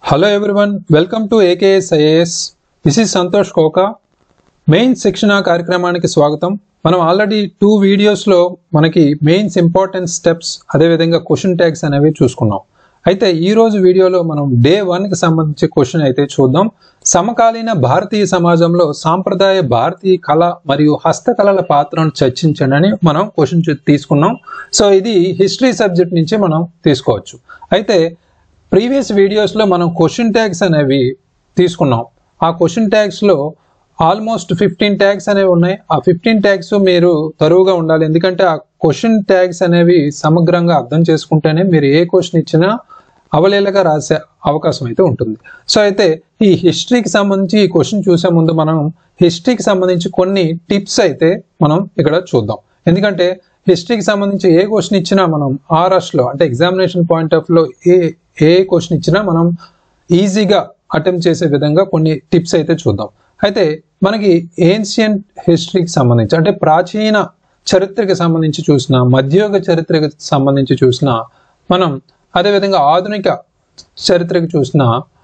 hello everyone welcome to AKS IAS this is Santosh Koka main శిక్షణ కార్యక్రమానికి స్వాగతం మనం ఆల్రెడీ టూ వీడియోస్లో మనకి మెయిన్స్ ఇంపార్టెంట్ స్టెప్స్ అదేవిధంగా క్వశ్చన్ ట్యాగ్స్ అనేవి చూసుకున్నాం అయితే ఈ రోజు వీడియోలో మనం డే వన్కి సంబంధించి క్వశ్చన్ అయితే చూద్దాం సమకాలీన భారతీయ సమాజంలో సాంప్రదాయ భారతీయ కళ మరియు హస్తకళల పాత్రను చర్చించండి అని మనం క్వశ్చన్ తీసుకున్నాం సో ఇది హిస్టరీ సబ్జెక్ట్ నుంచి మనం తీసుకోవచ్చు అయితే ప్రీవియస్ వీడియోస్లో మనం క్వశ్చన్ ట్యాగ్స్ అనేవి తీసుకున్నాం ఆ క్వశ్చన్ ట్యాగ్స్లో ఆల్మోస్ట్ ఫిఫ్టీన్ ట్యాగ్స్ అనేవి ఉన్నాయి ఆ ఫిఫ్టీన్ ట్యాగ్స్ మీరు తరువుగా ఉండాలి ఎందుకంటే ఆ క్వశ్చన్ ట్యాగ్స్ అనేవి సమగ్రంగా అర్థం చేసుకుంటేనే మీరు ఏ క్వశ్చన్ ఇచ్చినా అవలేలగా రాసే అవకాశం అయితే ఉంటుంది సో అయితే ఈ హిస్టరీకి సంబంధించి ఈ క్వశ్చన్ చూసే ముందు మనం హిస్టరీకి సంబంధించి కొన్ని టిప్స్ అయితే మనం ఇక్కడ చూద్దాం ఎందుకంటే హిస్టరీకి సంబంధించి ఏ క్వశ్చన్ ఇచ్చినా మనం ఆ రష్లో అంటే ఎగ్జామినేషన్ పాయింట్ ఆఫ్ లో ఏ ఏ క్వశ్చన్ ఇచ్చినా మనం ఈజీగా అటెంప్ట్ చేసే విధంగా కొన్ని టిప్స్ అయితే చూద్దాం అయితే మనకి ఏన్షియంట్ హిస్టరీకి సంబంధించి అంటే ప్రాచీన చరిత్రకి సంబంధించి చూసిన మధ్యయుగ చరిత్రకి సంబంధించి చూసిన మనం అదేవిధంగా ఆధునిక చరిత్రకి చూసిన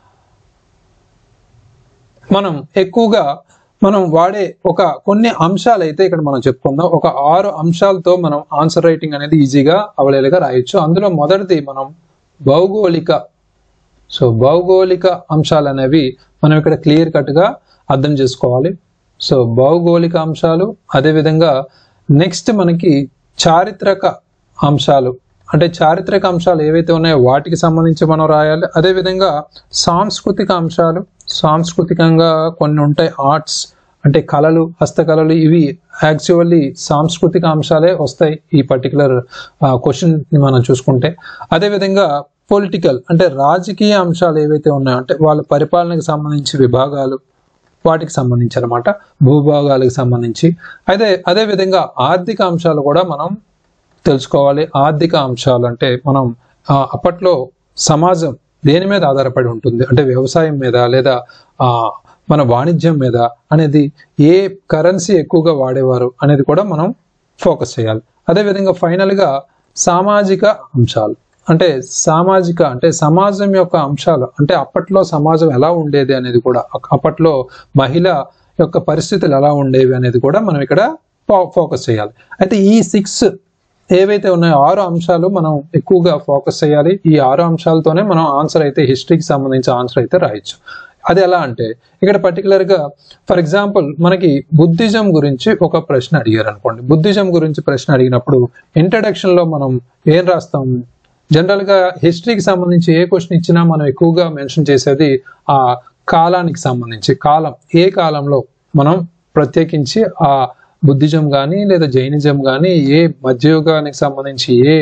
మనం ఎక్కువగా మనం వాడే ఒక కొన్ని అంశాలు అయితే ఇక్కడ మనం చెప్పుకుందాం ఒక ఆరు అంశాలతో మనం ఆన్సర్ రైటింగ్ అనేది ఈజీగా అవలేలుగా రాయొచ్చు అందులో మొదటిది మనం భౌగోళిక సో భౌగోళిక అంశాలు అనేవి మనం ఇక్కడ క్లియర్ కట్గా అర్థం చేసుకోవాలి సో భౌగోళిక అంశాలు అదేవిధంగా నెక్స్ట్ మనకి చారిత్రక అంశాలు అంటే చారిత్రక అంశాలు ఏవైతే ఉన్నాయో వాటికి సంబంధించి మనం రాయాలి అదేవిధంగా సాంస్కృతిక అంశాలు సాంస్కృతికంగా కొన్ని ఉంటాయి ఆర్ట్స్ అంటే కళలు హస్తకళలు ఇవి యాక్చువల్లీ సాంస్కృతిక అంశాలే వస్తాయి ఈ పర్టికులర్ క్వశ్చన్ మనం చూసుకుంటే అదేవిధంగా పొలిటికల్ అంటే రాజకీయ అంశాలు ఏవైతే ఉన్నాయో అంటే వాళ్ళ పరిపాలనకు సంబంధించి విభాగాలు వాటికి సంబంధించి అనమాట భూభాగాలకు సంబంధించి అయితే అదే విధంగా ఆర్థిక అంశాలు కూడా మనం తెలుసుకోవాలి ఆర్థిక అంశాలు అంటే మనం ఆ, అప్పట్లో సమాజం దేని మీద ఆధారపడి ఉంటుంది అంటే వ్యవసాయం మీద లేదా ఆ, మన వాణిజ్యం మీద అనేది ఏ కరెన్సీ ఎక్కువగా వాడేవారు అనేది కూడా మనం ఫోకస్ చేయాలి అదేవిధంగా ఫైనల్గా సామాజిక అంశాలు అంటే సామాజిక అంటే సమాజం యొక్క అంశాలు అంటే అప్పట్లో సమాజం ఎలా ఉండేది అనేది కూడా అక్- అప్పట్లో మహిళ యొక్క పరిస్థితులు ఎలా ఉండేవి అనేది కూడా మనం ఇక్కడ ఫో- ఫోకస్ చేయాలి అయితే ఈ సిక్స్ ఏవైతే ఉన్నాయో ఆరు అంశాలు మనం ఎక్కువగా ఫోకస్ చేయాలి ఈ ఆరు అంశాలతోనే మనం ఆన్సర్ అయితే హిస్టరీకి సంబంధించి ఆన్సర్ అయితే రాయొచ్చు అది ఎలా అంటే ఇక్కడ పర్టికులర్ గా ఫర్ ఎగ్జాంపుల్ మనకి బుద్ధిజం గురించి ఒక ప్రశ్న అడిగారు అనుకోండి బుద్ధిజం గురించి ప్రశ్న అడిగినప్పుడు ఇంట్రడక్షన్ లో మనం ఏం రాస్తాం జనరల్ గా హిస్టరీకి సంబంధించి ఏ క్వశ్చన్ ఇచ్చినా మనం ఎక్కువగా మెన్షన్ చేసేది ఆ కాలానికి సంబంధించి కాలం ఏ కాలంలో మనం ప్రత్యేకించి ఆ బుద్ధిజం కానీ లేదా జైనిజం కానీ ఏ మధ్యయుగానికి సంబంధించి ఏ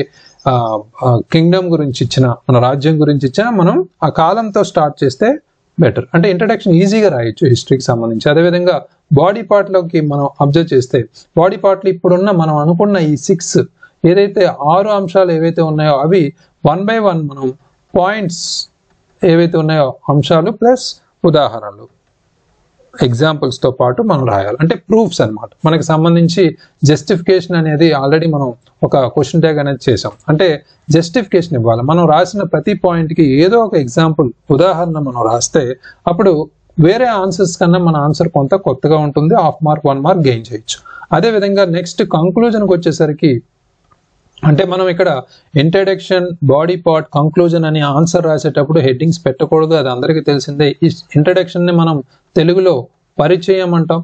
కింగ్డమ్ గురించి ఇచ్చిన మన రాజ్యం గురించి ఇచ్చినా మనం ఆ కాలంతో స్టార్ట్ చేస్తే బెటర్ అంటే ఇంట్రడక్షన్ ఈజీగా రాయొచ్చు హిస్టరీకి సంబంధించి అదేవిధంగా బాడీ పార్ట్లోకి మనం అబ్జర్వ్ చేస్తే బాడీ పార్ట్లు ఇప్పుడున్న మనం అనుకున్న ఈ సిక్స్ ఏదైతే ఆరు అంశాలు ఏవైతే ఉన్నాయో అవి వన్ బై వన్ మనం పాయింట్స్ ఏవైతే ఉన్నాయో అంశాలు ప్లస్ ఉదాహరణలు ఎగ్జాంపుల్స్ తో పాటు మనం రాయాలి అంటే ప్రూఫ్స్ అన్నమాట మనకి సంబంధించి జస్టిఫికేషన్ అనేది ఆల్రెడీ మనం ఒక క్వశ్చన్ ట్యాగ్ అనేది చేసాం అంటే జస్టిఫికేషన్ ఇవ్వాలి మనం రాసిన ప్రతి పాయింట్ కి ఏదో ఒక ఎగ్జాంపుల్ ఉదాహరణ మనం రాస్తే అప్పుడు వేరే ఆన్సర్స్ కన్నా మన ఆన్సర్ కొంత కొత్తగా ఉంటుంది half mark one mark gain చేయొచ్చు అదే విధంగా నెక్స్ట్ కంక్లూజన్కి వచ్చేసరికి అంటే మనం ఇక్కడ ఇంట్రడక్షన్ బాడీ పార్ట్ కంక్లూజన్ అని ఆన్సర్ రాసేటప్పుడు హెడ్డింగ్స్ పెట్టకూడదు అది అందరికీ తెలిసిందే ఈ ఇంట్రడక్షన్ ని మనం తెలుగులో పరిచయం అంటాం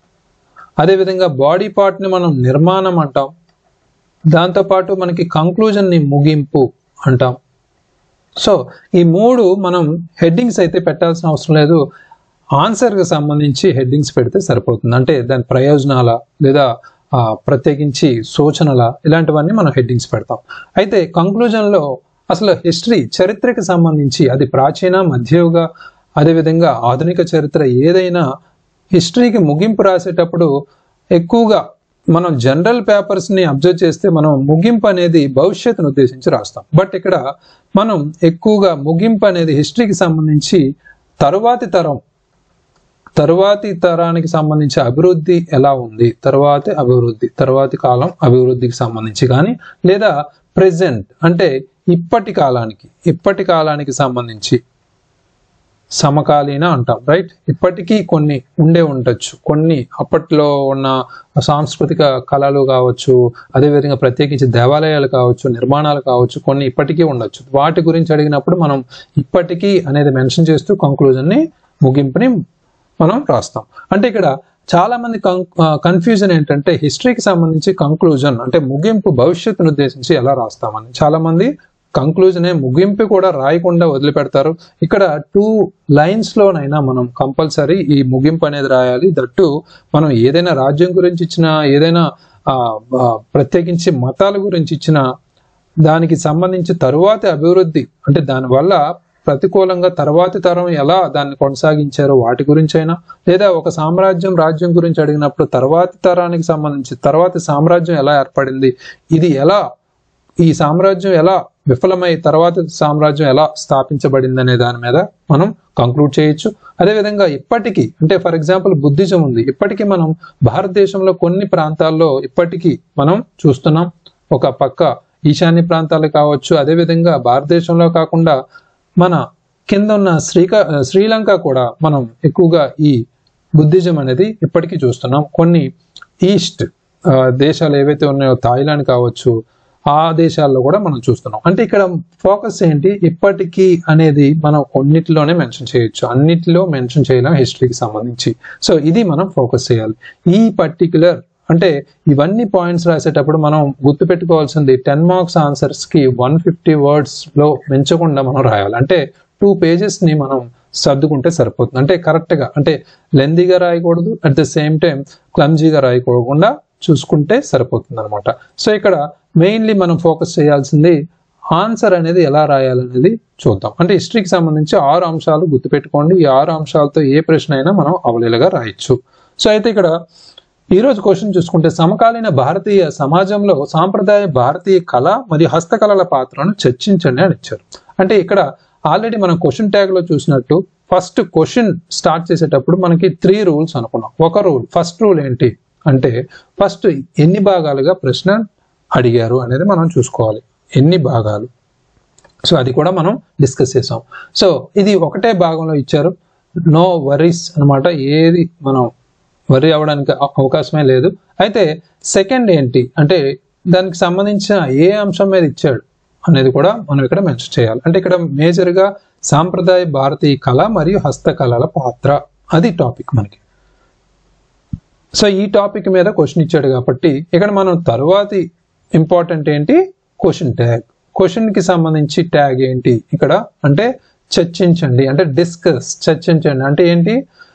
అదేవిధంగా బాడీ పార్ట్ ని మనం నిర్మాణం అంటాం దాంతోపాటు మనకి కంక్లూజన్ ని ముగింపు అంటాం సో ఈ మూడు మనం హెడ్డింగ్స్ అయితే పెట్టాల్సిన అవసరం లేదు ఆన్సర్కి సంబంధించి హెడ్డింగ్స్ పెడితే సరిపోతుంది అంటే దాని ప్రయోజనాల లేదా ఆ, ప్రత్యేకించి సూచనల ఇలాంటివన్నీ మనం హెడ్డింగ్స్ పెడతాం అయితే కంక్లూజన్లో అసలు హిస్టరీ చరిత్రకి సంబంధించి అది ప్రాచీన మధ్యయుగ అదేవిధంగా ఆధునిక చరిత్ర ఏదైనా హిస్టరీకి ముగింపు రాసేటప్పుడు ఎక్కువగా మనం జనరల్ పేపర్స్ ని అబ్జర్వ్ చేస్తే మనం ముగింపు అనేది భవిష్యత్తును ఉద్దేశించి రాస్తాం బట్ ఇక్కడ మనం ఎక్కువగా ముగింపు అనేది హిస్టరీకి సంబంధించి తరువాతి తరం తరువాతి తరానికి సంబంధించి అభివృద్ధి ఎలా ఉంది తరువాతి అభివృద్ధి తరువాతి కాలం అభివృద్ధికి సంబంధించి కానీ లేదా ప్రెసెంట్ అంటే ఇప్పటి కాలానికి ఇప్పటి కాలానికి సంబంధించి సమకాలీన అంటాం రైట్ ఇప్పటికీ కొన్ని ఉండే ఉండొచ్చు కొన్ని అప్పట్లో ఉన్న సాంస్కృతిక కళలు కావచ్చు అదేవిధంగా ప్రత్యేకించి దేవాలయాలు కావచ్చు నిర్మాణాలు కావచ్చు కొన్ని ఇప్పటికీ ఉండొచ్చు వాటి గురించి అడిగినప్పుడు మనం ఇప్పటికీ అనేది మెన్షన్ చేస్తూ కంక్లూజన్ ని ముగింపుని మనం రాస్తాం అంటే ఇక్కడ చాలా మంది కన్ఫ్యూజన్ ఏంటంటే హిస్టరీకి సంబంధించి కంక్లూజన్ అంటే ముగింపు భవిష్యత్తును ఉద్దేశించి ఎలా రాస్తామని చాలా మంది కంక్లూజన్ ముగింపు కూడా రాయకుండా వదిలిపెడతారు ఇక్కడ టూ లైన్స్ లోనైనా మనం కంపల్సరీ ఈ ముగింపు అనేది రాయాలి దట్టు మనం ఏదైనా రాజ్యం గురించి ఇచ్చిన ఏదైనా ఆ, ఆ, ప్రత్యేకించి మతాల గురించి ఇచ్చిన దానికి సంబంధించి తరువాతి అభివృద్ధి అంటే దానివల్ల ప్రతికూలంగా తర్వాతి తరం ఎలా దాన్ని కొనసాగించారో వాటి గురించి అయినా లేదా ఒక సామ్రాజ్యం రాజ్యం గురించి అడిగినప్పుడు తర్వాతి తరానికి సంబంధించి తర్వాతి సామ్రాజ్యం ఎలా ఏర్పడింది ఇది ఎలా ఈ సామ్రాజ్యం ఎలా విఫలమై తర్వాత సామ్రాజ్యం ఎలా స్థాపించబడింది అనే దాని మీద మనం కంక్లూడ్ చేయొచ్చు అదేవిధంగా ఇప్పటికీ అంటే ఫర్ ఎగ్జాంపుల్ బుద్ధిజం ఉంది ఇప్పటికీ మనం భారతదేశంలో కొన్ని ప్రాంతాల్లో ఇప్పటికీ మనం చూస్తున్నాం ఒక పక్క ఈశాన్య ప్రాంతాలు కావచ్చు అదేవిధంగా భారతదేశంలో కాకుండా మన కింద ఉన్న శ్రీకా శ్రీలంక కూడా మనం ఎక్కువగా ఈ బుద్ధిజం అనేది ఇప్పటికీ చూస్తున్నాం కొన్ని ఈస్ట్ ఆ, దేశాలు ఏవైతే ఉన్నాయో థాయిలాండ్ కావచ్చు ఆ దేశాల్లో కూడా మనం చూస్తున్నాం అంటే ఇక్కడ ఫోకస్ ఏంటి ఇప్పటికీ అనేది మనం కొన్నిటిలోనే మెన్షన్ చేయొచ్చు అన్నిటిలో మెన్షన్ చేయలేం హిస్టరీకి సంబంధించి సో ఇది మనం ఫోకస్ చేయాలి ఈ పర్టికులర్ అంటే ఇవన్నీ పాయింట్స్ రాసేటప్పుడు మనం గుర్తుపెట్టుకోవాల్సింది టెన్ మార్క్స్ ఆన్సర్స్ కి వన్ ఫిఫ్టీ వర్డ్స్ లో పెంచకుండా మనం రాయాలి అంటే టూ పేజెస్ ని మనం సర్దుకుంటే సరిపోతుంది అంటే కరెక్ట్ గా అంటే లెందీగా రాయకూడదు అట్ ద సేమ్ టైం క్లమ్జీగా రాయకూడకుండా చూసుకుంటే సరిపోతుంది అనమాట సో ఇక్కడ మెయిన్లీ మనం ఫోకస్ చేయాల్సింది ఆన్సర్ అనేది ఎలా రాయాలనేది చూద్దాం అంటే హిస్టరీకి సంబంధించి ఆరు అంశాలు గుర్తుపెట్టుకోండి ఈ ఆరు అంశాలతో ఏ ప్రశ్న అయినా మనం అవలీలగా రాయొచ్చు సో అయితే ఇక్కడ ఈ రోజు క్వశ్చన్ చూసుకుంటే సమకాలీన భారతీయ సమాజంలో సాంప్రదాయ భారతీయ కళ మరియు హస్తకళల పాత్రను చర్చించండి అని ఇచ్చారు అంటే ఇక్కడ ఆల్రెడీ మనం క్వశ్చన్ ట్యాగ్ లో చూసినట్టు ఫస్ట్ క్వశ్చన్ స్టార్ట్ చేసేటప్పుడు మనకి త్రీ రూల్స్ అనుకున్నాం ఒక రూల్ ఫస్ట్ రూల్ ఏంటి అంటే ఫస్ట్ ఎన్ని భాగాలుగా ప్రశ్న అడిగారు అనేది మనం చూసుకోవాలి ఎన్ని భాగాలు సో అది కూడా మనం డిస్కస్ చేసాం సో ఇది ఒకటే భాగంలో ఇచ్చారు నో వరీస్ అన్నమాట ఏది మనం వరి అవ్వడానికి అవ- అవకాశమే లేదు అయితే సెకండ్ ఏంటి అంటే దానికి సంబంధించిన ఏ అంశం మీద ఇచ్చాడు అనేది కూడా మనం ఇక్కడ మెన్షన్ చేయాలి అంటే ఇక్కడ మేజర్ గా సాంప్రదాయ భారతీయ కళ మరియు హస్తకళల పాత్ర అది టాపిక్ మనకి సో ఈ టాపిక్ మీద క్వశ్చన్ ఇచ్చాడు కాబట్టి ఇక్కడ మనం తరువాతి ఇంపార్టెంట్ ఏంటి క్వశ్చన్ ట్యాగ్ క్వశ్చన్ కి సంబంధించి ట్యాగ్ ఏంటి ఇక్కడ అంటే చర్చించండి అంటే డిస్కస్ చర్చించండి అంటే ఏంటి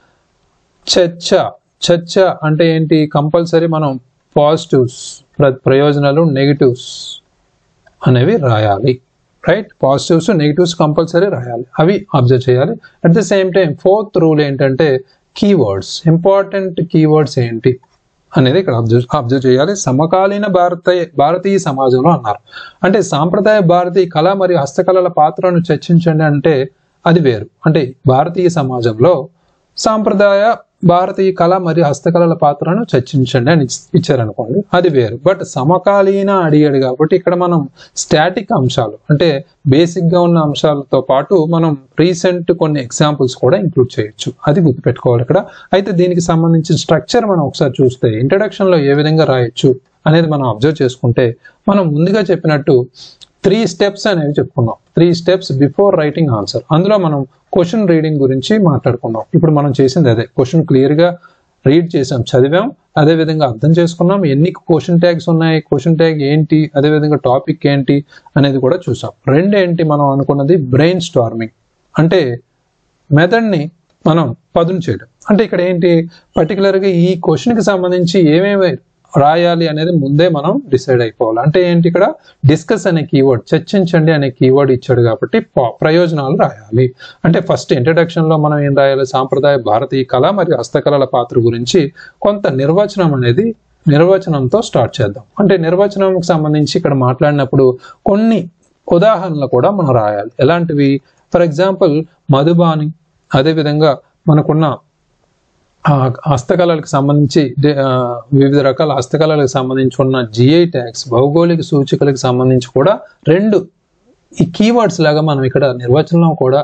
చర్చ చర్చ అంటే ఏంటి కంపల్సరీ మనం పాజిటివ్స్ ప్రయోజనాలు నెగిటివ్స్ అనేవి రాయాలి రైట్ పాజిటివ్స్ నెగిటివ్స్ కంపల్సరీ రాయాలి అవి అబ్జర్వ్ చేయాలి at the same time fourth rule ఏంటంటే కీవర్డ్స్ ఇంపార్టెంట్ కీవర్డ్స్ ఏంటి అనేది ఇక్కడ అబ్జర్వ్ అబ్జర్వ్ చేయాలి సమకాలీన భారతీయ భారతీయ సమాజంలో అన్నారు అంటే సాంప్రదాయ భారతీయ కళ మరియు హస్తకళల పాత్రను చర్చించండి అంటే అది వేరు అంటే భారతీయ సమాజంలో సాంప్రదాయ భారతీయ కళ మరియు హస్తకళల పాత్రను చర్చించండి అని ఇచ్- ఇచ్చారనుకోండి అది వేరు బట్ సమకాలీన అడిగాడు కాబట్టి ఇక్కడ మనం స్టాటిక్ అంశాలు అంటే బేసిక్ గా ఉన్న అంశాలతో పాటు మనం రీసెంట్ కొన్ని ఎగ్జాంపుల్స్ కూడా ఇంక్లూడ్ చేయొచ్చు అది గుర్తుపెట్టుకోవాలి ఇక్కడ అయితే దీనికి సంబంధించిన స్ట్రక్చర్ మనం ఒకసారి చూస్తే ఇంట్రడక్షన్ లో ఏ విధంగా రాయొచ్చు అనేది మనం అబ్జర్వ్ చేసుకుంటే మనం ముందుగా చెప్పినట్టు త్రీ స్టెప్స్ అనేవి చెప్పుకున్నాం three steps before writing answer అందులో మనం క్వశ్చన్ రీడింగ్ గురించి మాట్లాడుకున్నాం ఇప్పుడు మనం చేసింది అదే క్వశ్చన్ క్లియర్ గా రీడ్ చేసాం చదివాం అదే విధంగా అర్థం చేసుకున్నాం ఎన్ని క్వశ్చన్ ట్యాగ్స్ ఉన్నాయి క్వశ్చన్ ట్యాగ్ ఏంటి అదే విధంగా టాపిక్ ఏంటి అనేది కూడా చూసాం రెండు ఏంటి మనం అనుకున్నది బ్రెయిన్ స్టార్మింగ్ అంటే మెథడ్ని మనం పదును చేయడం అంటే ఇక్కడ ఏంటి particular గా ఈ క్వశ్చన్ కి సంబంధించి ఏమేమి రాయాలి అనేది ముందే మనం డిసైడ్ అయిపోవాలి అంటే ఏంటి ఇక్కడ డిస్కస్ అనే కీవర్డ్ చర్చించండి అనే కీవర్డ్ ఇచ్చాడు కాబట్టి ప- ప్రయోజనాలు రాయాలి అంటే ఫస్ట్ ఇంట్రడక్షన్ లో మనం ఏం రాయాలి సాంప్రదాయ భారతీయ కళ మరియు హస్తకళల పాత్ర గురించి కొంత నిర్వచనం అనేది నిర్వచనంతో స్టార్ట్ చేద్దాం అంటే నిర్వచనంకి సంబంధించి ఇక్కడ మాట్లాడినప్పుడు కొన్ని ఉదాహరణలు కూడా మనం రాయాలి ఎలాంటివి ఫర్ ఎగ్జాంపుల్ మధుబాని అదేవిధంగా మనకున్న ఆ హస్తకళలకు సంబంధించి డే- ఆ, వివిధ రకాల హస్తకళలకు సంబంధించి ఉన్న జిఐ ట్యాగ్స్ భౌగోళిక సూచికలకు సంబంధించి కూడా రెండు ఈ కీవర్డ్స్ లాగా మనం ఇక్కడ నిర్వచనంలో కూడా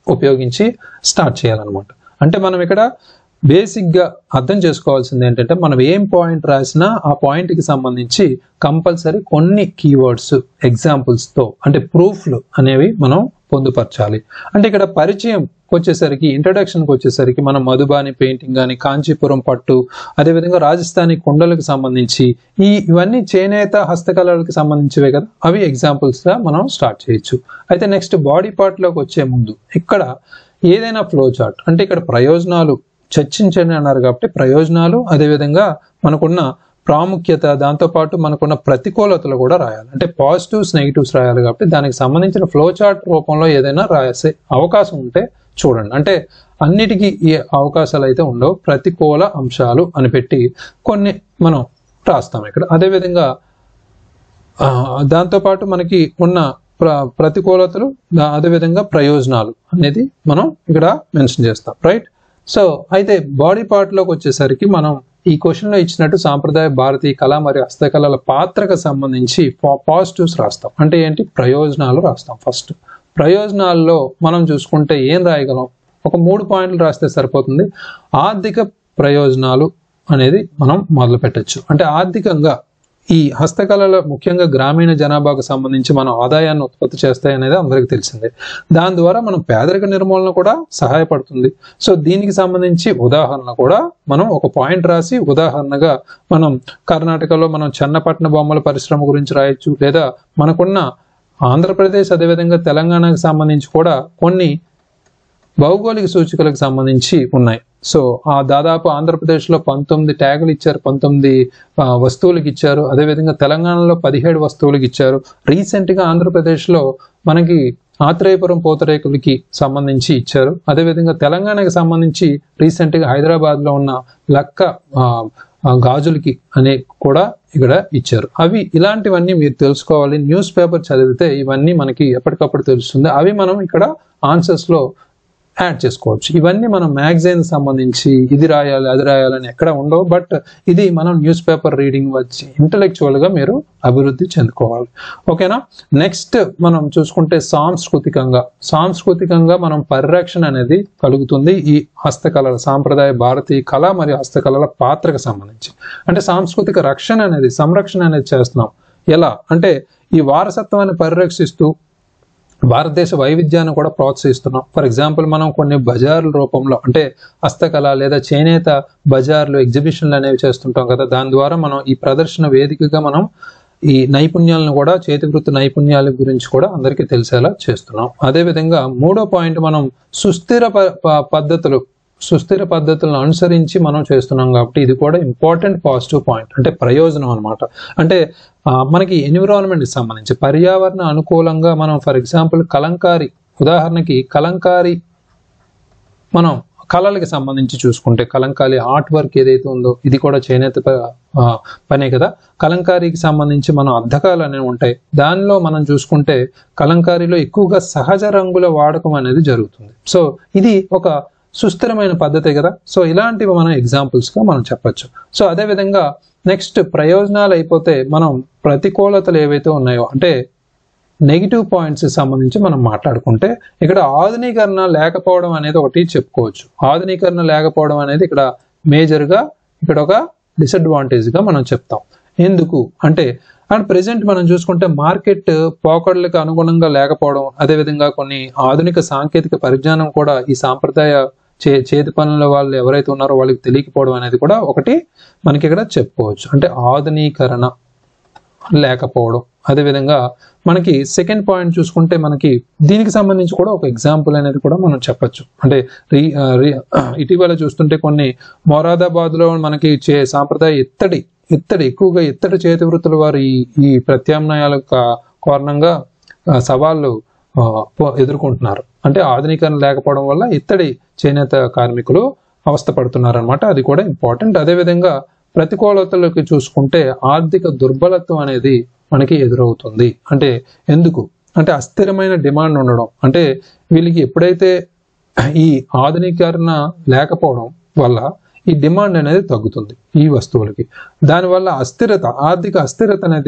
ఉపయోగించి స్టార్ట్ చేయాలన్నమాట అంటే మనం ఇక్కడ బేసిక్ గా అర్థం చేసుకోవాల్సింది ఏంటంటే మనం ఏం పాయింట్ రాసినా ఆ పాయింట్ కి సంబంధించి కంపల్సరీ కొన్ని కీవర్డ్స్ ఎగ్జాంపుల్స్ తో అంటే ప్రూఫ్లు అనేవి మనం పొందుపరచాలి అంటే ఇక్కడ పరిచయం వచ్చేసరికి ఇంట్రడక్షన్ కి వచ్చేసరికి మనం మధుబాని పెయింటింగ్ కానీ కాంచీపురం పట్టు అదేవిధంగా రాజస్థానీ కొండలకు సంబంధించి ఈ ఇవన్నీ చేనేత హస్తకళలకు సంబంధించివే కదా అవి ఎగ్జాంపుల్స్ గా మనం స్టార్ట్ చేయొచ్చు అయితే నెక్స్ట్ బాడీ పార్ట్ లోకి వచ్చే ముందు ఇక్కడ ఏదైనా ఫ్లో చార్ట్ అంటే ఇక్కడ ప్రయోజనాలు చర్చించండి అన్నారు కాబట్టి ప్రయోజనాలు అదేవిధంగా మనకున్న ప్రాముఖ్యత దాంతోపాటు మనకున్న ప్రతికూలతలు కూడా రాయాలి అంటే పాజిటివ్స్ నెగిటివ్స్ రాయాలి కాబట్టి దానికి సంబంధించిన ఫ్లో చార్ట్ రూపంలో ఏదైనా రాసే అవకాశం ఉంటే చూడండి అంటే అన్నిటికీ ఈ అవకాశాలు అయితే ఉండవు ప్రతికూల అంశాలు అని పెట్టి కొన్ని మనం రాస్తాం ఇక్కడ అదేవిధంగా ఆ, దాంతోపాటు మనకి ఉన్న ప్ర ప్రతికూలతలు దా- అదేవిధంగా ప్రయోజనాలు అనేది మనం ఇక్కడ మెన్షన్ చేస్తాం రైట్ సో అయితే బాడీ పార్ట్ లోకి వచ్చేసరికి మనం ఈ క్వశ్చన్ లో ఇచ్చినట్టు సాంప్రదాయ భారతీయ కళ మరియు హస్తకళల పాత్రకు సంబంధించి పాజిటివ్స్ రాస్తాం అంటే ఏంటి ప్రయోజనాలు రాస్తాం ఫస్ట్ ప్రయోజనాల్లో మనం చూసుకుంటే ఏం రాయగలం ఒక మూడు పాయింట్లు రాస్తే సరిపోతుంది ఆర్థిక ప్రయోజనాలు అనేది మనం మొదలు పెట్టచ్చు అంటే ఆర్థికంగా ఈ హస్తకళలు ముఖ్యంగా గ్రామీణ జనాభాకు సంబంధించి మన ఆదాయాన్ని ఉత్పత్తి చేస్తాయి అనేది అందరికీ తెలిసిందే దాని ద్వారా మనం పేదరిక నిర్మూలన కూడా సహాయపడుతుంది సో దీనికి సంబంధించి ఉదాహరణ కూడా మనం ఒక పాయింట్ రాసి ఉదాహరణగా మనం కర్ణాటకలో మనం చెన్నపట్న బొమ్మల పరిశ్రమ గురించి రాయొచ్చు లేదా మనకున్న ఆంధ్రప్రదేశ్ అదేవిధంగా తెలంగాణకు సంబంధించి కూడా కొన్ని భౌగోళిక సూచికలకు సంబంధించి ఉన్నాయి సో ఆ దాదాపు ఆంధ్రప్రదేశ్లో పంతొమ్మిది ట్యాగులు ఇచ్చారు పంతొమ్మిది ఆ, వస్తువులకు ఇచ్చారు అదేవిధంగా తెలంగాణలో పదిహేడు వస్తువులకు ఇచ్చారు రీసెంట్ గా ఆంధ్రప్రదేశ్లో మనకి ఆత్రేయపురం పూతరేకులకి సంబంధించి ఇచ్చారు అదేవిధంగా తెలంగాణకి సంబంధించి రీసెంట్ గా హైదరాబాద్ లో ఉన్న లక్క ఆ, ఆ, గాజులకి అనే కూడా ఇక్కడ ఇచ్చారు అవి ఇలాంటివన్నీ మీరు తెలుసుకోవాలి న్యూస్ పేపర్ చదివితే ఇవన్నీ మనకి ఎప్పటికప్పుడు తెలుస్తుంది అవి మనం ఇక్కడ ఆన్సర్స్ లో యాడ్ చేసుకోవచ్చు ఇవన్నీ మనం మ్యాగజైన్ సంబంధించి ఇది రాయాలి అది రాయాలని ఎక్కడ ఉండవు బట్ ఇది మనం న్యూస్ పేపర్ రీడింగ్ వచ్చి ఇంటలెక్చువల్ గా మీరు అభివృద్ధి చెందుకోవాలి ఓకేనా నెక్స్ట్ మనం చూసుకుంటే సాంస్కృతికంగా సాంస్కృతికంగా మనం పరిరక్షణ అనేది కలుగుతుంది ఈ హస్తకళల సాంప్రదాయ భారతీయ కళ మరియు హస్తకళల పాత్రకు సంబంధించి అంటే సాంస్కృతిక రక్షణ అనేది సంరక్షణ అనేది చేస్తున్నాం ఎలా అంటే ఈ వారసత్వాన్ని పరిరక్షిస్తూ భారతదేశ వైవిధ్యాన్ని కూడా ప్రోత్సహిస్తున్నాం ఫర్ ఎగ్జాంపుల్ మనం కొన్ని బజార్ల రూపంలో అంటే హస్తకళ లేదా చేనేత బజార్లు ఎగ్జిబిషన్లు అనేవి చేస్తుంటాం కదా దాని ద్వారా మనం ఈ ప్రదర్శన వేదికగా మనం ఈ నైపుణ్యాలను కూడా చేతి వృత్తి నైపుణ్యాల గురించి కూడా అందరికీ తెలిసేలా చేస్తున్నాం అదేవిధంగా మూడో పాయింట్ మనం సుస్థిర ప- ప- పద్ధతులు సుస్థిర పద్ధతులను అనుసరించి మనం చేస్తున్నాం కాబట్టి ఇది కూడా ఇంపార్టెంట్ పాజిటివ్ పాయింట్ అంటే ప్రయోజనం అన్నమాట అంటే ఆ, మనకి ఎన్విరాన్మెంట్ సంబంధించి పర్యావరణ అనుకూలంగా మనం ఫర్ ఎగ్జాంపుల్ కలంకారి ఉదాహరణకి కలంకారి మనం కళలకి సంబంధించి చూసుకుంటే కలంకారీ ఆర్ట్ వర్క్ ఏదైతే ఉందో ఇది కూడా చేనేత ప- ఆ, పనే కదా కలంకారీకి సంబంధించి మనం అద్దకాలు అనేవి ఉంటాయి దానిలో మనం చూసుకుంటే కలంకారీలో ఎక్కువగా సహజ రంగుల వాడకం అనేది జరుగుతుంది సో ఇది ఒక సుస్థిరమైన పద్ధతే కదా సో ఇలాంటివి మనం ఎగ్జాంపుల్స్ గా మనం చెప్పొచ్చు సో అదే విధంగా నెక్స్ట్ ప్రయోజనాలు అయిపోతే మనం ప్రతికూలతలు ఏవైతే ఉన్నాయో అంటే నెగిటివ్ పాయింట్స్ సంబంధించి మనం మాట్లాడుకుంటే ఇక్కడ ఆధునీకరణ లేకపోవడం అనేది ఒకటి చెప్పుకోవచ్చు ఆధునీకరణ లేకపోవడం అనేది ఇక్కడ మేజర్ గా ఇక్కడ ఒక డిసడ్వాంటేజ్ గా మనం చెప్తాం ఎందుకు అంటే అండ్ ప్రెసెంట్ మనం చూసుకుంటే మార్కెట్ పోకడలకు అనుగుణంగా లేకపోవడం అదేవిధంగా కొన్ని ఆధునిక సాంకేతిక పరిజ్ఞానం కూడా ఈ సాంప్రదాయ చే చేతి పనుల వాళ్ళు ఎవరైతే ఉన్నారో వాళ్ళకి తెలియకపోవడం అనేది కూడా ఒకటి మనకి ఇక్కడ చెప్పుకోవచ్చు అంటే ఆధునీకరణ లేకపోవడం అదేవిధంగా మనకి సెకండ్ పాయింట్ చూసుకుంటే మనకి దీనికి సంబంధించి కూడా ఒక ఎగ్జాంపుల్ అనేది కూడా మనం చెప్పొచ్చు అంటే రీ ఆ, రీ- ఇటీవల చూస్తుంటే కొన్ని మొరాదాబాద్ లో మనకి చే సాంప్రదాయ ఇత్తడి ఇత్తడి ఎక్కువగా ఇత్తడి చేతి వృత్తుల వారు ఈ ఈ ప్రత్యామ్నాయాల కా- కారణంగా ఆ, సవాళ్ళు ఆ, పో- ఎదుర్కొంటున్నారు అంటే ఆధునీకరణ లేకపోవడం వల్ల ఇత్తడి చేనేత కార్మికులు అవస్థపడుతున్నారు అనమాట అది కూడా ఇంపార్టెంట్ అదేవిధంగా ప్రతికూలతలకు చూసుకుంటే ఆర్థిక దుర్బలత్వం అనేది మనకి ఎదురవుతుంది అంటే ఎందుకు అంటే అస్థిరమైన డిమాండ్ ఉండడం అంటే వీళ్ళకి ఎప్పుడైతే ఈ ఆధునీకరణ లేకపోవడం వల్ల ఈ డిమాండ్ అనేది తగ్గుతుంది ఈ వస్తువులకి దానివల్ల అస్థిరత ఆర్థిక అస్థిరత అనేది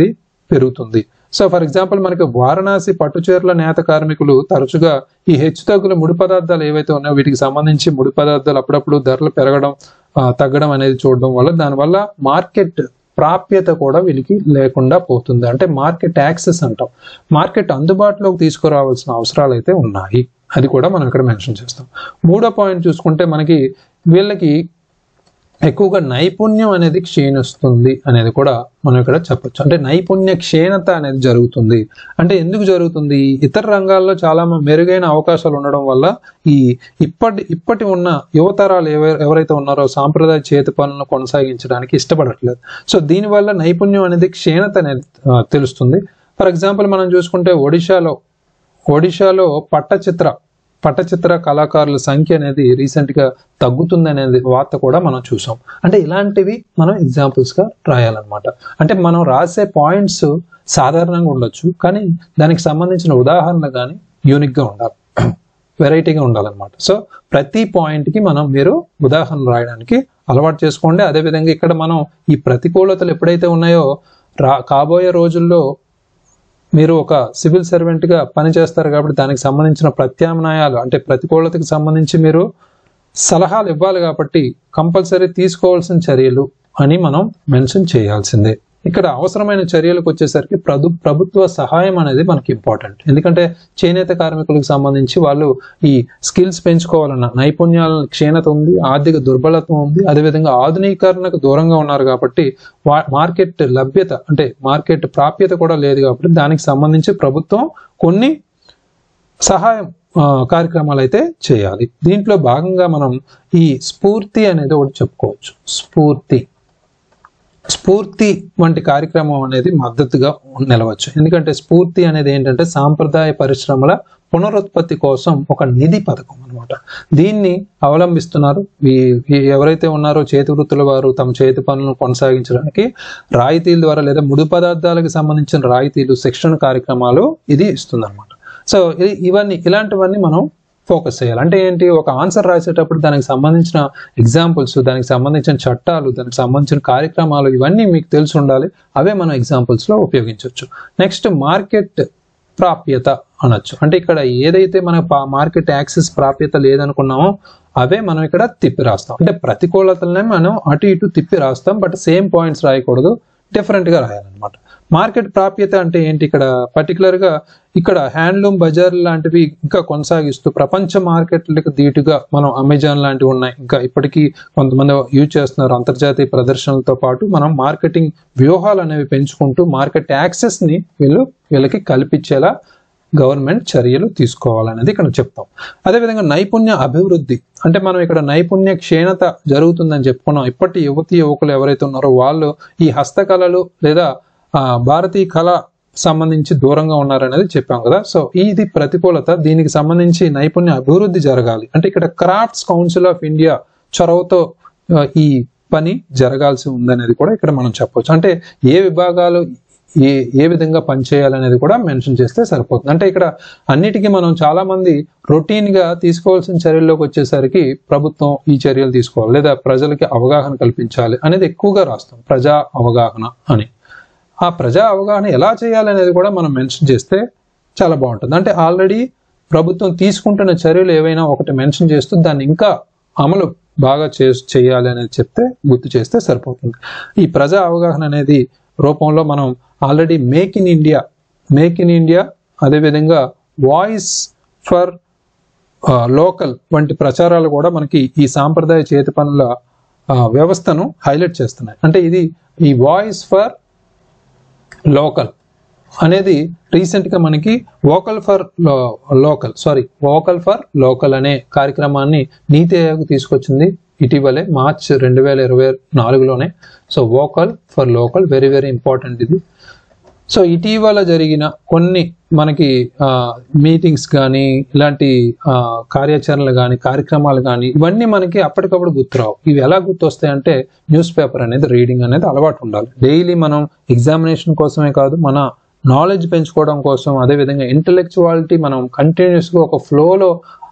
పెరుగుతుంది సో ఫర్ ఎగ్జాంపుల్ మనకి వారణాసి పట్టుచీరల నేత కార్మికులు తరచుగా ఈ హెచ్చుతగ్గుల ముడి పదార్థాలు ఏవైతే ఉన్నాయో వీటికి సంబంధించి ముడి పదార్థాలు అప్పుడప్పుడు ధరలు పెరగడం ఆ, తగ్గడం అనేది చూడడం వల్ల దానివల్ల మార్కెట్ ప్రాప్యత కూడా వీళ్ళకి లేకుండా పోతుంది అంటే మార్కెట్ యాక్సెస్ అంటాం మార్కెట్ అందుబాటులోకి తీసుకురావాల్సిన అవసరాలు అయితే ఉన్నాయి అది కూడా మనం ఇక్కడ మెన్షన్ చేస్తాం మూడో పాయింట్ చూసుకుంటే మనకి వీళ్ళకి ఎక్కువగా నైపుణ్యం అనేది క్షీణిస్తుంది అనేది కూడా మనం ఇక్కడ చెప్పొచ్చు అంటే నైపుణ్య క్షీణత అనేది జరుగుతుంది అంటే ఎందుకు జరుగుతుంది ఇతర రంగాల్లో చాలా మ- మెరుగైన అవకాశాలు ఉండడం వల్ల ఈ ఇప్పటి ఇప్పటి ఉన్న యువతరాలు ఎవ- ఎవరైతే ఉన్నారో సాంప్రదాయ చేతి పనులను కొనసాగించడానికి ఇష్టపడట్లేదు సో దీనివల్ల నైపుణ్యం అనేది క్షీణత అనేది ఆ, తెలుస్తుంది ఫర్ ఎగ్జాంపుల్ మనం చూసుకుంటే ఒడిశాలో ఒడిశాలో పట్టచిత్ర పట్టచిత్ర కళాకారుల సంఖ్య అనేది రీసెంట్ గా తగ్గుతుంది అనేది వార్త కూడా మనం చూసాం అంటే ఇలాంటివి మనం ఎగ్జాంపుల్స్ గా రాయాలన్నమాట అంటే మనం రాసే పాయింట్స్ సాధారణంగా ఉండొచ్చు కానీ దానికి సంబంధించిన ఉదాహరణ కానీ యూనిక్ గా ఉండాలి వెరైటీగా ఉండాలన్నమాట సో ప్రతి పాయింట్ కి మనం మీరు ఉదాహరణ రాయడానికి అలవాటు చేసుకోండి అదేవిధంగా ఇక్కడ మనం ఈ ప్రతికూలతలు ఎప్పుడైతే ఉన్నాయో రా కాబోయే రోజుల్లో మీరు ఒక సివిల్ సర్వెంట్ గా పనిచేస్తారు కాబట్టి దానికి సంబంధించిన ప్రత్యామ్నాయాలు అంటే ప్రతికూలతకి సంబంధించి మీరు సలహాలు ఇవ్వాలి కాబట్టి కంపల్సరీ తీసుకోవాల్సిన చర్యలు అని మనం మెన్షన్ చేయాల్సిందే ఇక్కడ అవసరమైన చర్యలకు వచ్చేసరికి ప్రభు ప్రభుత్వ సహాయం అనేది మనకి ఇంపార్టెంట్ ఎందుకంటే చేనేత కార్మికులకు సంబంధించి వాళ్ళు ఈ స్కిల్స్ పెంచుకోవాలన్న నైపుణ్యాల క్షీణత ఉంది ఆర్థిక దుర్బలత ఉంది అదేవిధంగా ఆధునీకరణకు దూరంగా ఉన్నారు కాబట్టి వా- మార్కెట్ లభ్యత అంటే మార్కెట్ ప్రాప్యత కూడా లేదు కాబట్టి దానికి సంబంధించి ప్రభుత్వం కొన్ని సహాయం ఆ, కార్యక్రమాలు అయితే చేయాలి దీంట్లో భాగంగా మనం ఈ స్ఫూర్తి అనేది ఒకటి చెప్పుకోవచ్చు స్ఫూర్తి స్ఫూర్తి వంటి కార్యక్రమం అనేది మద్దతుగా నిలవచ్చు ఎందుకంటే స్ఫూర్తి అనేది ఏంటంటే సాంప్రదాయ పరిశ్రమల పునరుత్పత్తి కోసం ఒక నిధి పథకం అన్నమాట దీన్ని అవలంబిస్తున్నారు ఈ- ఈ ఎవరైతే ఉన్నారో చేతి వృత్తుల వారు తమ చేతి పనులను కొనసాగించడానికి రాయితీల ద్వారా లేదా ముడి పదార్థాలకు సంబంధించిన రాయితీలు శిక్షణ కార్యక్రమాలు ఇది ఇస్తుందన్నమాట సో ఇ- ఇవన్నీ ఇలాంటివన్నీ మనం ఫోకస్ చేయాలి అంటే ఏంటి ఒక ఆన్సర్ రాసేటప్పుడు దానికి సంబంధించిన ఎగ్జాంపుల్స్ దానికి సంబంధించిన చట్టాలు దానికి సంబంధించిన కార్యక్రమాలు ఇవన్నీ మీకు తెలిసి ఉండాలి అవే మనం ఎగ్జాంపుల్స్ లో ఉపయోగించవచ్చు నెక్స్ట్ మార్కెట్ ప్రాప్యత అనొచ్చు అంటే ఇక్కడ ఏదైతే మన మార్కెట్ యాక్సెస్ ప్రాప్యత లేదనుకున్నామో అవే మనం ఇక్కడ తిప్పి రాస్తాం అంటే ప్రతికూలతలనే మనం అటు ఇటు తిప్పి రాస్తాం బట్ సేమ్ పాయింట్స్ రాయకూడదు డిఫరెంట్ గా రాయాలన్నమాట మార్కెట్ ప్రాప్యత అంటే ఏంటి ఇక్కడ పర్టికులర్ గా ఇక్కడ హ్యాండ్లూమ్ బజార్ లాంటివి ఇంకా కొనసాగిస్తూ ప్రపంచ మార్కెట్లకు ధీటుగా మనం అమెజాన్ లాంటివి ఉన్నాయి ఇంకా ఇప్పటికీ కొంతమంది యూజ్ చేస్తున్నారు అంతర్జాతీయ ప్రదర్శనలతో పాటు మనం మార్కెటింగ్ వ్యూహాలు అనేవి పెంచుకుంటూ మార్కెట్ యాక్సెస్ ని వీళ్ళు వీళ్ళకి కల్పించేలా గవర్నమెంట్ చర్యలు తీసుకోవాలనేది ఇక్కడ చెప్తాం అదేవిధంగా నైపుణ్య అభివృద్ధి అంటే మనం ఇక్కడ నైపుణ్య క్షీణత జరుగుతుందని చెప్పుకున్నాం ఇప్పటి యువతి యువకులు ఎవరైతే ఉన్నారో వాళ్ళు ఈ హస్తకళలు లేదా ఆ, భారతీయ కళ సంబంధించి దూరంగా ఉన్నారనేది చెప్పాం కదా సో ఇది ప్రతికూలత దీనికి సంబంధించి నైపుణ్య అభివృద్ధి జరగాలి అంటే ఇక్కడ క్రాఫ్ట్స్ కౌన్సిల్ ఆఫ్ ఇండియా చొరవతో ఆ, ఈ పని జరగాల్సి ఉందనేది కూడా ఇక్కడ మనం చెప్పొచ్చు అంటే ఏ విభాగాలు ఏ ఏ విధంగా పనిచేయాలనేది కూడా మెన్షన్ చేస్తే సరిపోతుంది అంటే ఇక్కడ అన్నిటికీ మనం చాలా మంది రొటీన్ గా తీసుకోవాల్సిన చర్యల్లోకి వచ్చేసరికి ప్రభుత్వం ఈ చర్యలు తీసుకోవాలి లేదా ప్రజలకి అవగాహన కల్పించాలి అనేది ఎక్కువగా రాస్తాం ప్రజా అవగాహన అని ఆ ప్రజా అవగాహన ఎలా చేయాలనేది కూడా మనం మెన్షన్ చేస్తే చాలా బాగుంటుంది అంటే ఆల్రెడీ ప్రభుత్వం తీసుకుంటున్న చర్యలు ఏవైనా ఒకటి మెన్షన్ చేస్తూ దాన్ని ఇంకా అమలు బాగా చే చేయాలి అనేది చెప్తే గుర్తు చేస్తే సరిపోతుంది ఈ ప్రజా అవగాహన అనేది రూపంలో మనం already make in India make in India అదేవిధంగా వాయిస్ ఫర్ లోకల్ వంటి ప్రచారాలు కూడా మనకి ఈ సాంప్రదాయ చేతి పనుల ఆ, వ్యవస్థను హైలైట్ చేస్తున్నాయి అంటే ఇది ఈ వాయిస్ ఫర్ లోకల్ అనేది రీసెంట్ గా మనకి vocal for local sorry vocal for local అనే కార్యక్రమాన్ని నీతి ఆయోగ్ తీసుకొచ్చింది ఇటీవలే మార్చ్ రెండు వేల ఇరవై నాలుగులోనే so vocal for local very very important ఇది సో ఇటీవల జరిగిన కొన్ని మనకి మీటింగ్స్ కానీ ఇలాంటి ఆ, కార్యాచరణలు కానీ కార్యక్రమాలు కానీ ఇవన్నీ మనకి అప్పటికప్పుడు గుర్తురావు ఇవి ఎలా గుర్తొస్తాయంటే న్యూస్ పేపర్ అనేది రీడింగ్ అనేది అలవాటు ఉండాలి డైలీ మనం ఎగ్జామినేషన్ కోసమే కాదు మన నాలెడ్జ్ పెంచుకోవడం కోసం అదేవిధంగా ఇంటలెక్చువాలిటీ మనం కంటిన్యూస్గా ఒక ఫ్లోలో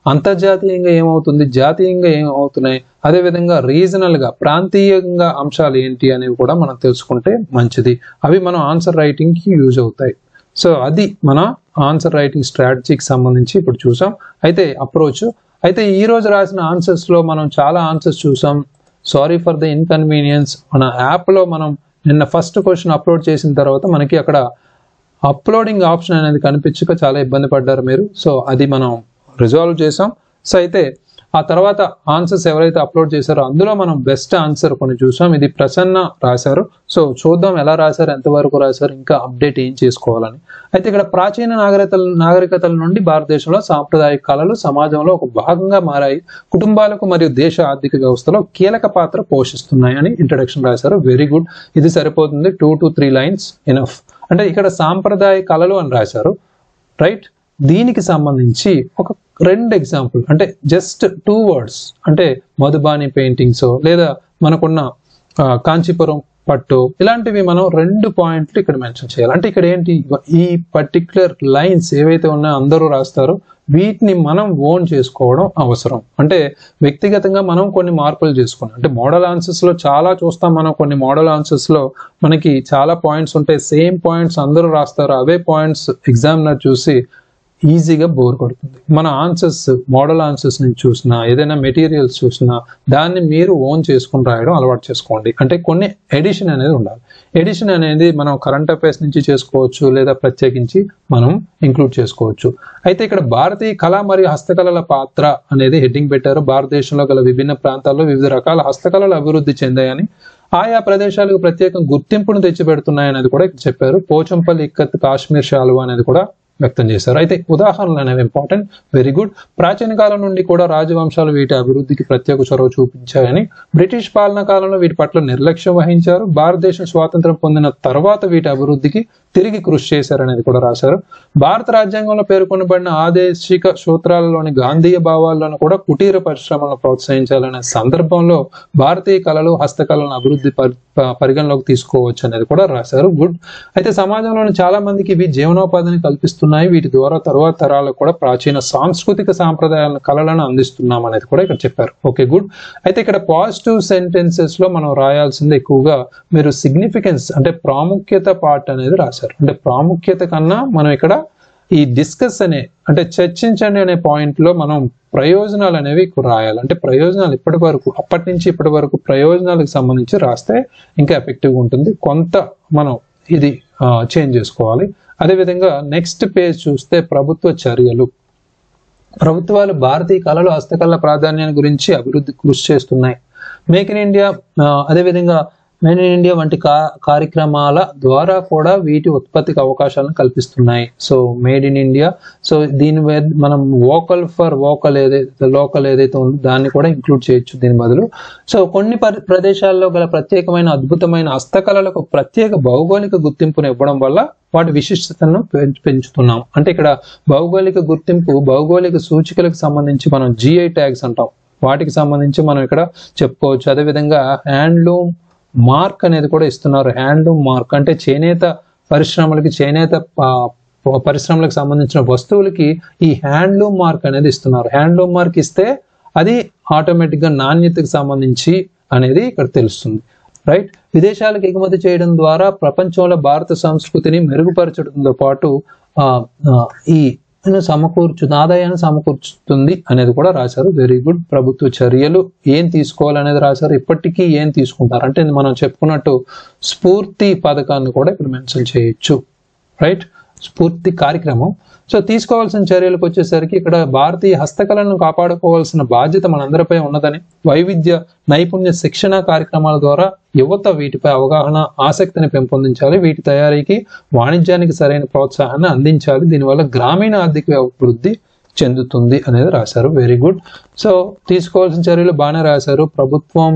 అంతర్జాతీయంగా ఏమవుతుంది జాతీయంగా ఏమవుతున్నాయి అదేవిధంగా రీజనల్ గా ప్రాంతీయంగా అంశాలు ఏంటి అనేవి కూడా మనం తెలుసుకుంటే మంచిది అవి మనం ఆన్సర్ రైటింగ్ కి యూజ్ అవుతాయి సో అది మన ఆన్సర్ రైటింగ్ స్ట్రాటజీకి సంబంధించి ఇప్పుడు చూసాం అయితే అప్రోచ్ అయితే ఈ రోజు రాసిన ఆన్సర్స్ లో మనం చాలా ఆన్సర్స్ చూసాం సారీ ఫర్ ద ఇన్కన్వీనియన్స్ మన యాప్ లో మనం నిన్న ఫస్ట్ క్వశ్చన్ అప్లోడ్ చేసిన తర్వాత మనకి అక్కడ అప్లోడింగ్ ఆప్షన్ అనేది కనిపించక చాలా ఇబ్బంది పడ్డారు మీరు సో అది మనం రిజాల్వ్ చేసాం సో అయితే ఆ తర్వాత ఆన్సర్స్ ఎవరైతే అప్లోడ్ చేశారో అందులో మనం బెస్ట్ ఆన్సర్ కొన్ని చూసాం ఇది ప్రసన్న రాశారు సో చూద్దాం ఎలా రాశారు ఎంతవరకు రాశారు ఇంకా అప్డేట్ ఏం చేసుకోవాలని అయితే ఇక్కడ ప్రాచీన నాగరికతల నాగరికతల నుండి భారతదేశంలో సాంప్రదాయ కళలు సమాజంలో ఒక భాగంగా మారాయి కుటుంబాలకు మరియు దేశ ఆర్థిక వ్యవస్థలో కీలక పాత్ర పోషిస్తున్నాయి అని ఇంట్రడక్షన్ రాశారు వెరీ గుడ్ ఇది సరిపోతుంది two to three lines enough అంటే ఇక్కడ సాంప్రదాయ కళలు అని రాశారు రైట్ దీనికి సంబంధించి ఒక రెండు ఎగ్జాంపుల్ అంటే జస్ట్ టూ వర్డ్స్ అంటే మధుబాని పెయింటింగ్స్ లేదా మనకున్న ఆ, కాంచీపురం పట్టు ఇలాంటివి మనం రెండు పాయింట్లు ఇక్కడ మెన్షన్ చేయాలి అంటే ఇక్కడ ఏంటి ఈ పర్టిక్యులర్ లైన్స్ ఏవైతే ఉన్నాయో అందరూ రాస్తారో వీటిని మనం ఓన్ చేసుకోవడం అవసరం అంటే వ్యక్తిగతంగా మనం కొన్ని మార్పులు చేసుకున్నాం అంటే మోడల్ ఆన్సర్స్ లో చాలా చూస్తాం మనం కొన్ని మోడల్ ఆన్సర్స్ లో మనకి చాలా పాయింట్స్ ఉంటాయి సేమ్ పాయింట్స్ అందరూ రాస్తారు అవే పాయింట్స్ ఎగ్జామినర్ చూసి ఈజీగా బోర్ కొడుతుంది మన ఆన్సర్స్ మోడల్ ఆన్సర్స్ నుంచి చూసినా ఏదైనా మెటీరియల్స్ చూసినా దాన్ని మీరు ఓన్ చేసుకుని రాయడం అలవాటు చేసుకోండి అంటే కొన్ని ఎడిషన్ అనేది ఉండాలి ఎడిషన్ అనేది మనం కరెంట్ అఫైర్స్ నుంచి చేసుకోవచ్చు లేదా ప్రత్యేకించి మనం ఇంక్లూడ్ చేసుకోవచ్చు అయితే ఇక్కడ భారతీయ కళ మరియు హస్తకళల పాత్ర అనేది హెడ్డింగ్ పెట్టారు భారతదేశంలో గల విభిన్న ప్రాంతాల్లో వివిధ రకాల హస్తకళలు అభివృద్ధి చెందాయని ఆయా ప్రదేశాలకు ప్రత్యేక గుర్తింపును తెచ్చిపెడుతున్నాయనేది కూడా ఇక్కడ చెప్పారు పోచంపల్లి ఇక్కత్ కాశ్మీర్ శాలువా అనేది కూడా వ్యక్తం చేశారు అయితే ఉదాహరణలు అనేవి ఇంపార్టెంట్ వెరీ గుడ్ ప్రాచీన కాలం నుండి కూడా రాజవంశాలు వీటి అభివృద్ధికి ప్రత్యేక చొరవ చూపించాయని బ్రిటిష్ పాలనా కాలంలో వీటి పట్ల నిర్లక్ష్యం వహించారు భారతదేశం స్వాతంత్రం పొందిన తర్వాత వీటి అభివృద్ధికి తిరిగి కృషి చేశారనేది కూడా రాశారు భారత రాజ్యాంగంలో పేర్కొనబడిన ఆదేశిక సూత్రాలలోని గాంధీయ భావాలను కూడా కుటీర పరిశ్రమలను ప్రోత్సహించాలనే సందర్భంలో భారతీయ కళలు హస్తకళలను అభివృద్ధి పరి- ప- పరిగణలోకి తీసుకోవచ్చు అనేది కూడా రాశారు గుడ్ అయితే సమాజంలోని చాలా మందికి ఇవి జీవనోపాధిని కల్పిస్తున్నాయి వీటి ద్వారా తరువాత తరాలకు కూడా ప్రాచీన సాంస్కృతిక సాంప్రదాయాలను కళలను అందిస్తున్నాం అనేది కూడా ఇక్కడ చెప్పారు ఓకే గుడ్ అయితే ఇక్కడ పాజిటివ్ సెంటెన్సెస్ లో మనం రాయాల్సింది ఎక్కువగా మీరు సిగ్నిఫికెన్స్ అంటే ప్రాముఖ్యత పార్ట్ అనేది రాశారు అంటే ప్రాముఖ్యత కన్నా మనం ఇక్కడ ఈ డిస్కస్ అనే అంటే చర్చించండి అనే పాయింట్ లో మనం ప్రయోజనాలు అనేవి ఎక్కువ రాయాలి అంటే ప్రయోజనాలు ఇప్పటి వరకు అప్పటి నుంచి ఇప్పటి వరకు ప్రయోజనాలకు సంబంధించి రాస్తే ఇంకా ఎఫెక్టివ్గా ఉంటుంది కొంత మనం ఇది చేంజ్ చేసుకోవాలి అదేవిధంగా నెక్స్ట్ పేజ్ చూస్తే ప్రభుత్వ చర్యలు ప్రభుత్వాలు భారతీయ కళలు హస్తకళల ప్రాధాన్యాన్ని గురించి అభివృద్ధి కృషి చేస్తున్నాయి మేక్ ఇన్ ఇండియా ఆ, అదేవిధంగా మేడ్ ఇన్ ఇండియా వంటి కా కార్యక్రమాల ద్వారా కూడా వీటి ఉత్పత్తికి అవకాశాలను కల్పిస్తున్నాయి so made in India so దీని మీద మనం వోకల్ ఫర్ వోకల్ ఏదైతే లోకల్ ఏదైతే ఉందో దాన్ని కూడా ఇంక్లూడ్ చేయొచ్చు దీని బదులు సో కొన్ని పరి- ప్రదేశాల్లో గల ప్రత్యేకమైన అద్భుతమైన హస్తకళలకు ప్రత్యేక భౌగోళిక గుర్తింపును ఇవ్వడం వల్ల వాటి విశిష్టతను పెంచు- పెంచుతున్నాం అంటే ఇక్కడ భౌగోళిక గుర్తింపు భౌగోళిక సూచికలకు సంబంధించి మనం జిఐ ట్యాగ్స్ అంటాం వాటికి సంబంధించి మనం ఇక్కడ చెప్పుకోవచ్చు అదేవిధంగా హ్యాండ్లూమ్ మార్క్ అనేది కూడా ఇస్తున్నారు హ్యాండ్లూమ్ మార్క్ అంటే చేనేత పరిశ్రమలకి చేనేత ఆ, పరిశ్రమలకు సంబంధించిన వస్తువులకి ఈ హ్యాండ్లూమ్ మార్క్ అనేది ఇస్తున్నారు హ్యాండ్లూమ్ మార్క్ ఇస్తే అది ఆటోమేటిక్ గా నాణ్యతకు సంబంధించి అనేది ఇక్కడ తెలుస్తుంది రైట్ విదేశాలకు ఎగుమతి చేయడం ద్వారా ప్రపంచంలో భారత సంస్కృతిని మెరుగుపరచడంతో పాటు ఆ, ఆ, ఈ సమకూర్చు ఆదాయాన్ని సమకూర్చుతుంది అనేది కూడా రాశారు వెరీ గుడ్ ప్రభుత్వ చర్యలు ఏం తీసుకోవాలనేది రాశారు ఇప్పటికీ ఏం తీసుకుంటారు అంటే మనం చెప్పుకున్నట్టు స్ఫూర్తి పథకాన్ని కూడా ఇక్కడ మెన్షన్ చేయొచ్చు రైట్ స్ఫూర్తి కార్యక్రమం సో తీసుకోవాల్సిన చర్యలకు వచ్చేసరికి ఇక్కడ భారతీయ హస్తకళలను కాపాడుకోవాల్సిన బాధ్యత మనందరిపై ఉన్నదని వైవిధ్య నైపుణ్య శిక్షణ కార్యక్రమాల ద్వారా యువత వీటిపై అవగాహన ఆసక్తిని పెంపొందించాలి వీటి తయారీకి వాణిజ్యానికి సరైన ప్రోత్సాహాన్ని అందించాలి దీనివల్ల గ్రామీణ ఆర్థిక అభివృద్ధి చెందుతుంది అనేది రాశారు వెరీ గుడ్ సో తీసుకోవాల్సిన చర్యలు బాగానే రాశారు ప్రభుత్వం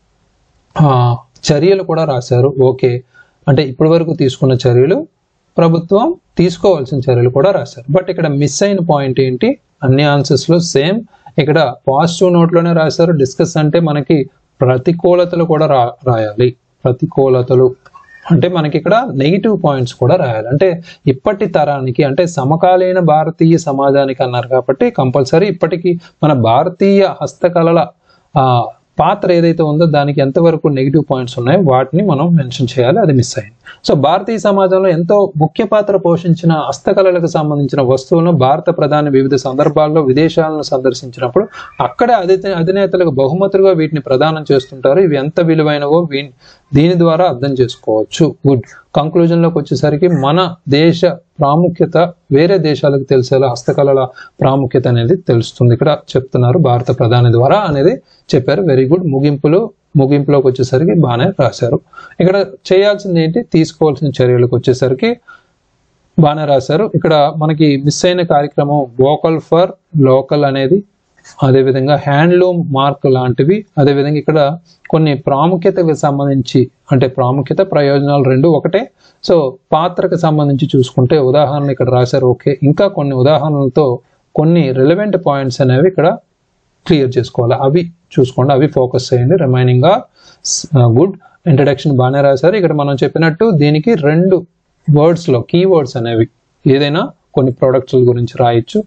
ఆ, చర్యలు కూడా రాశారు ఓకే అంటే ఇప్పటి వరకు తీసుకున్న చర్యలు ప్రభుత్వం తీసుకోవాల్సిన చర్యలు కూడా రాశారు బట్ ఇక్కడ మిస్ అయిన పాయింట్ ఏంటి అన్ని ఆన్సర్స్ లో సేమ్ ఇక్కడ పాజిటివ్ నోట్ లోనే రాశారు డిస్కస్ అంటే మనకి ప్రతికూలతలు కూడా రా రాయాలి ప్రతికూలతలు అంటే మనకి ఇక్కడ నెగిటివ్ పాయింట్స్ కూడా రాయాలి అంటే ఇప్పటి తరానికి అంటే సమకాలీన భారతీయ సమాజానికి అన్నారు కాబట్టి కంపల్సరీ ఇప్పటికి మన భారతీయ హస్తకళల ఆ, పాత్ర ఏదైతే ఉందో దానికి ఎంతవరకు నెగిటివ్ పాయింట్స్ ఉన్నాయో వాటిని మనం మెన్షన్ చేయాలి అది మిస్ అయింది సో భారతీయ సమాజంలో ఎంతో ముఖ్య పాత్ర పోషించిన హస్తకళలకు సంబంధించిన వస్తువులను భారత ప్రధాని వివిధ సందర్భాల్లో విదేశాలను సందర్శించినప్పుడు అక్కడ అధిత అధినేతలకు బహుమతులుగా వీటిని ప్రదానం చేస్తుంటారు ఇవి ఎంత విలువైనవో వీ దీని ద్వారా అర్థం చేసుకోవచ్చు గుడ్ కంక్లూజన్ లోకి వచ్చేసరికి మన దేశ ప్రాముఖ్యత వేరే దేశాలకు తెలిసేలా హస్తకళల ప్రాముఖ్యత అనేది తెలుస్తుంది ఇక్కడ చెప్తున్నారు భారత ప్రధాని ద్వారా అనేది చెప్పారు వెరీ గుడ్ ముగింపులు ముగింపులోకి వచ్చేసరికి బాగానే రాశారు ఇక్కడ చేయాల్సింది ఏంటి తీసుకోవాల్సిన చర్యలకు వచ్చేసరికి బాగానే రాశారు ఇక్కడ మనకి మిస్ అయిన కార్యక్రమం వోకల్ ఫర్ లోకల్ అనేది అదేవిధంగా హ్యాండ్లూమ్ మార్క్ లాంటివి అదేవిధంగా ఇక్కడ కొన్ని ప్రాముఖ్యతకు సంబంధించి అంటే ప్రాముఖ్యత ప్రయోజనాలు రెండు ఒకటే సో పాత్రకు సంబంధించి చూసుకుంటే ఉదాహరణ ఇక్కడ రాశారు ఓకే ఇంకా కొన్ని ఉదాహరణలతో కొన్ని రిలవెంట్ పాయింట్స్ అనేవి ఇక్కడ క్లియర్ చేసుకోవాలి అవి చూసుకోండి అవి ఫోకస్ చేయండి రిమైనింగ్ గా గుడ్ ఇంట్రడక్షన్ బాగానే రాశారు ఇక్కడ మనం చెప్పినట్టు దీనికి రెండు వర్డ్స్ లో కీ వర్డ్స్ అనేవి ఏదైనా కొన్ని ప్రొడక్ట్స్ గురించి రాయొచ్చు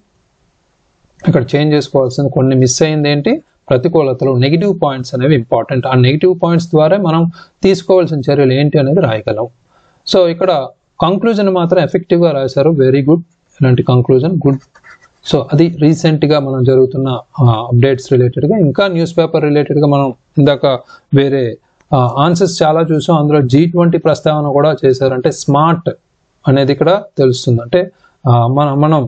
ఇక్కడ చేంజ్ చేసుకోవాల్సింది కొన్ని మిస్ అయింది ఏంటి ప్రతికూలతలు నెగిటివ్ పాయింట్స్ అనేవి ఇంపార్టెంట్ ఆ నెగిటివ్ పాయింట్స్ ద్వారా మనం తీసుకోవాల్సిన చర్యలు ఏంటి అనేది రాయగలం సో ఇక్కడ కంక్లూజన్ మాత్రం ఎఫెక్టివ్ గా రాశారు వెరీ గుడ్ ఇలాంటి కంక్లూజన్ గుడ్ సో అది రీసెంట్ గా మనం జరుగుతున్న అప్డేట్స్ రిలేటెడ్ గా ఇంకా న్యూస్ పేపర్ రిలేటెడ్ గా మనం ఇందాక వేరే ఆన్సర్స్ చాలా చూసాం అందులో జీ ట్వంటీ ప్రస్తావన కూడా చేశారు అంటే స్మార్ట్ అనేది ఇక్కడ తెలుస్తుంది అంటే ఆ, మనం మనం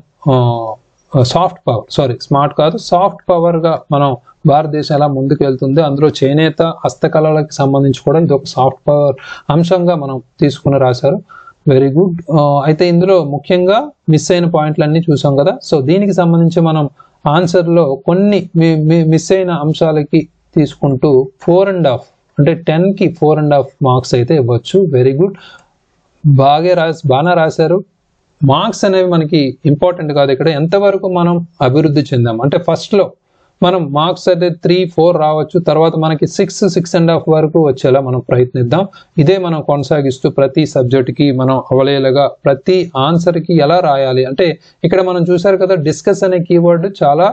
సాఫ్ట్ పవర్ సారీ స్మార్ట్ కాదు సాఫ్ట్ పవర్ గా మనం భారతదేశం ఎలా ముందుకు వెళ్తుంది అందులో చేనేత హస్తకళలకు సంబంధించి కూడా ఇది ఒక సాఫ్ట్ పవర్ అంశంగా మనం తీసుకుని రాశారు వెరీ గుడ్ అయితే ఇందులో ముఖ్యంగా మిస్ అయిన పాయింట్లు అన్ని చూసాం కదా సో దీనికి సంబంధించి మనం ఆన్సర్ లో కొన్ని మిస్ అయిన అంశాలకి తీసుకుంటూ ఫోర్ అండ్ హాఫ్ అంటే టెన్ కి ఫోర్ అండ్ హాఫ్ మార్క్స్ అయితే ఇవ్వచ్చు వెరీ గుడ్ బాగా రాసి బాగా రాశారు మార్క్స్ అనేవి మనకి ఇంపార్టెంట్ కాదు ఇక్కడ ఎంతవరకు మనం అభివృద్ధి చెందాం అంటే ఫస్ట్ లో మనం మార్క్స్ అయితే త్రీ ఫోర్ రావచ్చు తర్వాత మనకి సిక్స్ సిక్స్ అండ్ హాఫ్ వరకు వచ్చేలా మనం ప్రయత్నిద్దాం ఇదే మనం కొనసాగిస్తూ ప్రతి సబ్జెక్ట్ కి మనం అవలేలుగా ప్రతి ఆన్సర్ కి ఎలా రాయాలి అంటే ఇక్కడ మనం చూసారు కదా డిస్కస్ అనే కీవర్డ్ చాలా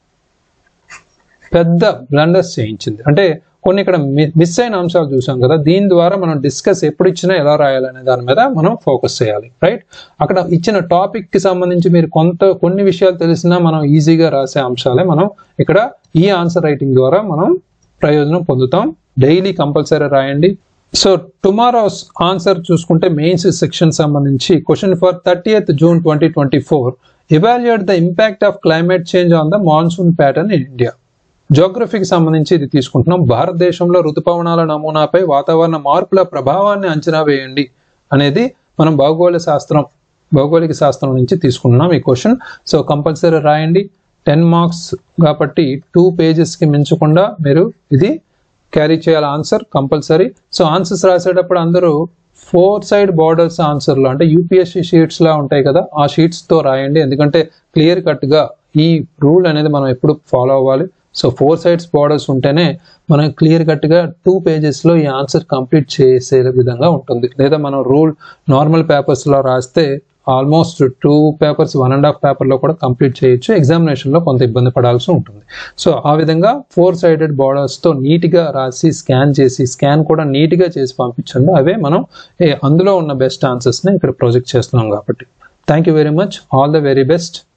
పెద్ద బ్లండర్స్ చేయించింది అంటే కొన్ని ఇక్కడ మిస్ అయిన అంశాలు చూసాం కదా దీని ద్వారా మనం డిస్కస్ ఎప్పుడు ఇచ్చినా ఎలా రాయాలనే దాని మీద మనం ఫోకస్ చేయాలి రైట్ అక్కడ ఇచ్చిన టాపిక్ కి సంబంధించి మీరు కొంత కొన్ని విషయాలు తెలిసినా మనం ఈజీగా రాసే అంశాలే మనం ఇక్కడ ఈ ఆన్సర్ రైటింగ్ ద్వారా మనం ప్రయోజనం పొందుతాం డైలీ కంపల్సరీ రాయండి సో టుమారోస్ ఆన్సర్ చూసుకుంటే మెయిన్స్ సెక్షన్ సంబంధించి question for thirtieth June twenty twenty four evaluate the impact of climate change on the monsoon pattern in India జోగ్రఫీకి సంబంధించి ఇది తీసుకుంటున్నాం భారతదేశంలో ఋతుపవనాల నమూనాపై వాతావరణ మార్పుల ప్రభావాన్ని అంచనా వేయండి అనేది మనం భౌగోళిక శాస్త్రం భౌగోళిక శాస్త్రం నుంచి తీసుకుంటున్నాం ఈ క్వశ్చన్ సో కంపల్సరీ రాయండి టెన్ మార్క్స్ కాబట్టి టూ కి మించకుండా మీరు ఇది క్యారీ చేయాలి ఆన్సర్ కంపల్సరీ సో ఆన్సర్స్ రాసేటప్పుడు అందరూ ఫోర్ సైడ్ బార్డర్స్ ఆన్సర్లు అంటే యూపీఎస్సి షీట్స్ లా ఉంటాయి కదా ఆ షీట్స్ తో రాయండి ఎందుకంటే క్లియర్ కట్ గా ఈ రూల్ అనేది మనం ఎప్పుడు ఫాలో అవ్వాలి సో ఫోర్ సైడ్స్ బార్డర్స్ ఉంటేనే మనం క్లియర్ కట్ గా టూ పేజెస్ లో ఈ ఆన్సర్ కంప్లీట్ చేసే విధంగా ఉంటుంది లేదా మనం రూల్ నార్మల్ పేపర్స్ లో రాస్తే almost two papers one and half paper లో కూడా కంప్లీట్ చేయొచ్చు ఎగ్జామినేషన్ లో కొంత ఇబ్బంది పడాల్సి ఉంటుంది సో ఆ విధంగా ఫోర్ సైడెడ్ బార్డర్స్ తో నీట్ గా రాసి స్కాన్ చేసి స్కాన్ కూడా నీట్ గా చేసి పంపించండి అవే మనం ఏ, అందులో ఉన్న బెస్ట్ ఆన్సర్స్ ని ఇక్కడ ప్రొజెక్ట్ చేస్తున్నాం కాబట్టి thank you very much all the very best